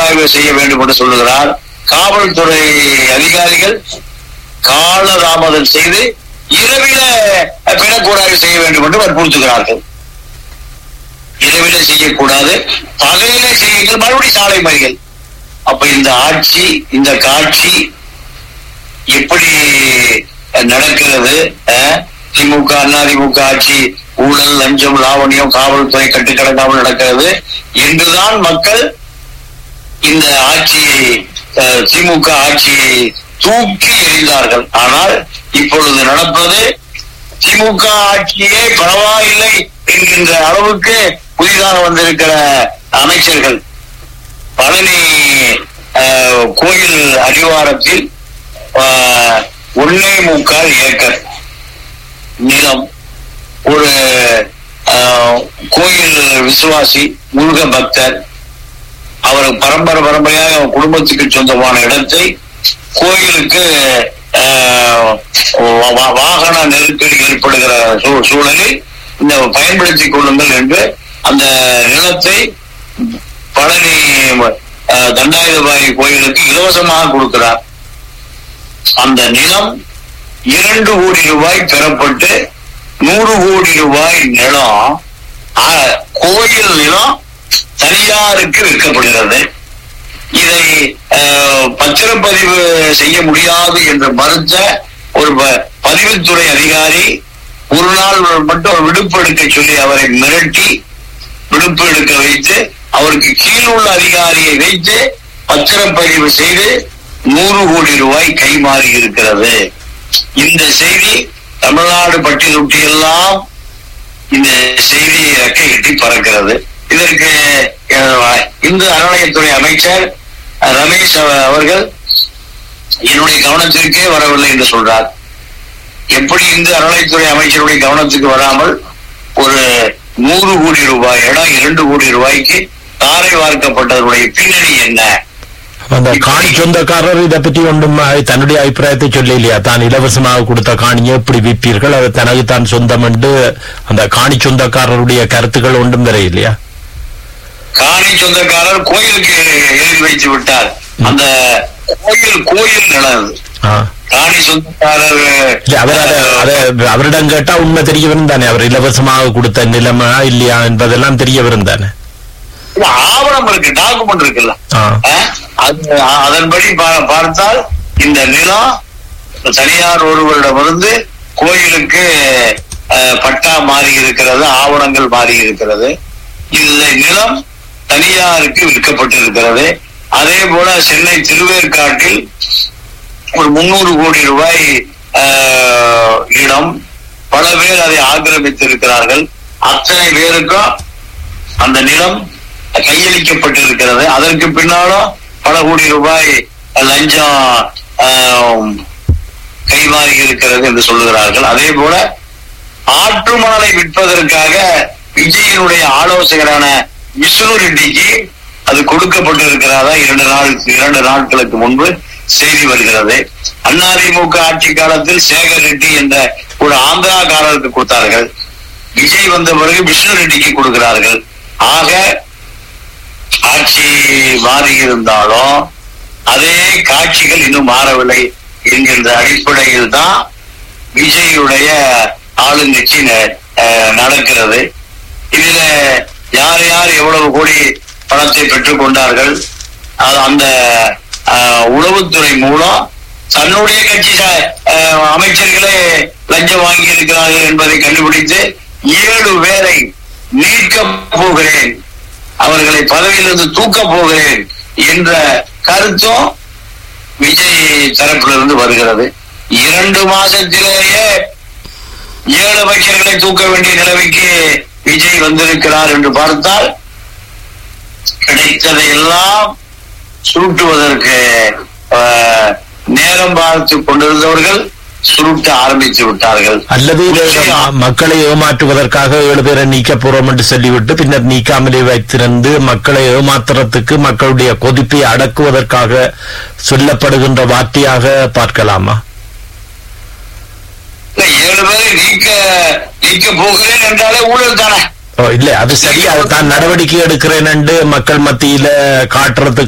மேற்பார்வை செய்ய வேண்டும் என்று சொல்லுகிறார் காவல்துறை அதிகாரிகள் காலதாமதம் செய்து இரவில பிணக்கூடாய்வு செய்ய வேண்டும் என்று வற்புறுத்துகிறார்கள் இரவில செய்யக்கூடாது பகலிலே செய்யுங்கள் மறுபடியும் சாலை மறியல் அப்ப இந்த ஆட்சி இந்த காட்சி எப்படி நடக்கிறது அஹ், திமுக அதிமுக ஆட்சி ஊழல் லஞ்சம் லாவணியம் காவல்துறை கட்டுக்கடங்காமல் நடக்கிறது என்றுதான் மக்கள் இந்த ஆட்சியை அஹ், திமுக ஆட்சியை தூக்கி எறிந்தார்கள் ஆனால் இப்பொழுது நடப்பது திமுக ஆட்சியே பரவாயில்லை என்கின்ற அளவுக்கு புதிதாக வந்திருக்கிற அமைச்சர்கள் பழனி அஹ், கோயில் அடிவாரத்தில் அஹ், ஒன்னே முக்கால் ஏக்கர் நிலம் ஒரு அஹ், கோயில் விசுவாசி முருக பக்தர் அவர் பரம்பரை பரம்பரையாக அவர் குடும்பத்துக்கு சொந்தமான இடத்தை கோயிலுக்கு அஹ், வா- வா- வாகன நெருக்கடி ஏற்படுகிற சூ- சூழலில் இந்த பயன்படுத்திக் கொள்ளுங்கள் என்று அந்த நிலத்தை பழனி அஹ், தண்டாயுதபாணி கோயிலுக்கு இலவசமாக கொடுக்கிறார் அந்த நிலம் இரண்டு கோடி ரூபாய் பெறப்பட்டு நூறு கோடி ரூபாய் நிலம் அஹ், கோயில் நிலம் தனியாருக்கு விற்கப்படுகிறது இதை அஹ், பத்திரப்பதிவு செய்ய முடியாது என்று மறுத்த ஒரு ப- பதிவுத்துறை அதிகாரி ஒரு நாள் மட்டும் ஒரு விடுப்பு எடுக்க சொல்லி அவரை மிரட்டி விடுப்பு எடுக்க வைத்து அவருக்கு கீழ் உள்ள அதிகாரியை வைத்து பத்திரப்பதிவு செய்து நூறு கோடி ரூபாய் கைமாறி இருக்கிறது இந்த செய்தி தமிழ்நாடு பட்டி தொட்டி எல்லாம் இந்த செய்தி ரெக்கை கட்டி பறக்கிறது இதற்கு அஹ், இந்து அறநிலையத்துறை அமைச்சர் அஹ், ரமேஷ் அவ- அவர்கள் என்னுடைய கவனத்திற்கே வரவில்லை என்று சொல்றார் எப்படி இந்து அறநிலையத்துறை அமைச்சருடைய கவனத்துக்கு வராமல் ஒரு நூறு கோடி ரூபாய் இடம் இரண்டு கோடி ரூபாய்க்கு தாரை வார்க்கப்பட்டதனுடைய பின்னணி என்ன அந்த காணி சொந்தக்காரர் இதை பற்றி ஒன்றும் அஹ், தன்னுடைய அபிப்பிராயத்தை சொல்லலையா தான் இலவசமாக கொடுத்த காணியை எப்படி விற்பீர்கள் அது தனக்கு தான் சொந்தம் என்று அந்த காணி சொந்தக்காரருடைய கருத்துக்கள் ஒன்றும் வர இல்லையா காணி சொந்தக்காரர் கோயிலுக்கு எழுதி வைத்து விட்டார் அந்த கோயில் கோயில் நிலம் ஆ. காணி சொந்தக்காரர் இல்ல அவர் அதை அதை அவரிடம் கேட்டா உண்மை தெரிய வரும் தானே அவர் இலவசமாக கொடுத்த நிலைமை இல்லையா என்பதெல்லாம் தெரிய வரும் தானே இல்ல, ஆவணம் இருக்கு டாக்குமெண்ட் இருக்குல்ல ஆ. அஹ், அது அதன்படி பா- பார்த்தால் இந்த நிலம் தனியார் ஒருவரிடமிருந்து கோயிலுக்கு அஹ், பட்டா மாறி இருக்கிறது ஆவணங்கள் மாறி இருக்கிறது இந்த நிலம் தனியாருக்கு விற்கப்பட்டிருக்கிறது அதே போல சென்னை திருவேற்காட்டில் ஒரு முன்னூறு கோடி ரூபாய் அஹ், இடம் பல பேர் அதை ஆக்கிரமித்திருக்கிறார்கள் அத்தனை பேருக்கும் அந்த நிலம் கையளிக்கப்பட்டிருக்கிறது அதற்கு பின்னாலும் பல கோடி ரூபாய் லஞ்சம் ஆம், கைமாறி இருக்கிறது என்று சொல்லுகிறார்கள் அதே போல ஆற்று மணலை விற்பதற்காக விஜயனுடைய ஆலோசகரான விஷ்ணு ரெட்டிக்கு அது கொடுக்கப்பட்டிருக்கிறதா இரண்டு நாள் இரண்டு நாட்களுக்கு முன்பு செய்தி வருகிறது அதிமுக ஆட்சி காலத்தில் சேகர் ரெட்டி என்ற ஒரு ஆந்திராக்காரருக்கு கொடுத்தார்கள் விஜய் வந்த பிறகு விஷ்ணு ரெட்டிக்கு கொடுக்கிறார்கள் ஆக ஆட்சி மாறி இருந்தாலும் அதே காட்சிகள் இன்னும் மாறவில்லை என்கின்ற அடிப்படையில் தான் விஜயுடைய ஆளுங்கட்சி ந- அஹ் நடக்கிறது இதுல யார் யார் எவ்வளவு கோடி பணத்தை பெற்றுக் கொண்டார்கள் அது அந்த அஹ், உளவுத்துறை மூலம் தன்னுடைய கட்சி ச- அஹ், அமைச்சர்களே லஞ்சம் வாங்கி இருக்கிறார்கள் என்பதை கண்டுபிடித்து ஏழு பேரை நீக்கப் போகிறேன் அவர்களை பதவியிலிருந்து தூக்கப் போகிறேன் என்ற கருத்தும் விஜய் தரப்பிலிருந்து வருகிறது இரண்டு மாசத்திலேயே ஏழு அமைச்சர்களை தூக்க வேண்டிய நிலைமைக்கு விஜய் வந்திருக்கிறார் என்று பார்த்தால் கிடைத்ததை எல்லாம் சுருட்டுவதற்கு ஆஹ், நேரம் பார்த்து கொண்டிருந்தவர்கள் சுருட்ட ஆரம்பித்து விட்டார்கள் அல்லது இதை நிச்சயம். ம- மக்களை ஏமாற்றுவதற்காக ஏழு பேரை நீக்க போறோம் என்று சொல்லிவிட்டு பின்னர் நீக்காமலே வைத்திருந்து மக்களை ஏமாத்துறதுக்கு மக்களுடைய கொதிப்பை அடக்குவதற்காக சொல்லப்படுகின்ற வார்த்தையாக பார்க்கலாமா இல்ல, ஏழு பேரை நீக்க நீக்க போகிறேன் என்றாலே ஊழல் தானே ஓ, இல்ல அது சரி அதை தான் நடவடிக்கை எடுக்கிறேன் என்று மக்கள் மத்தியில காட்டுறதுக்கு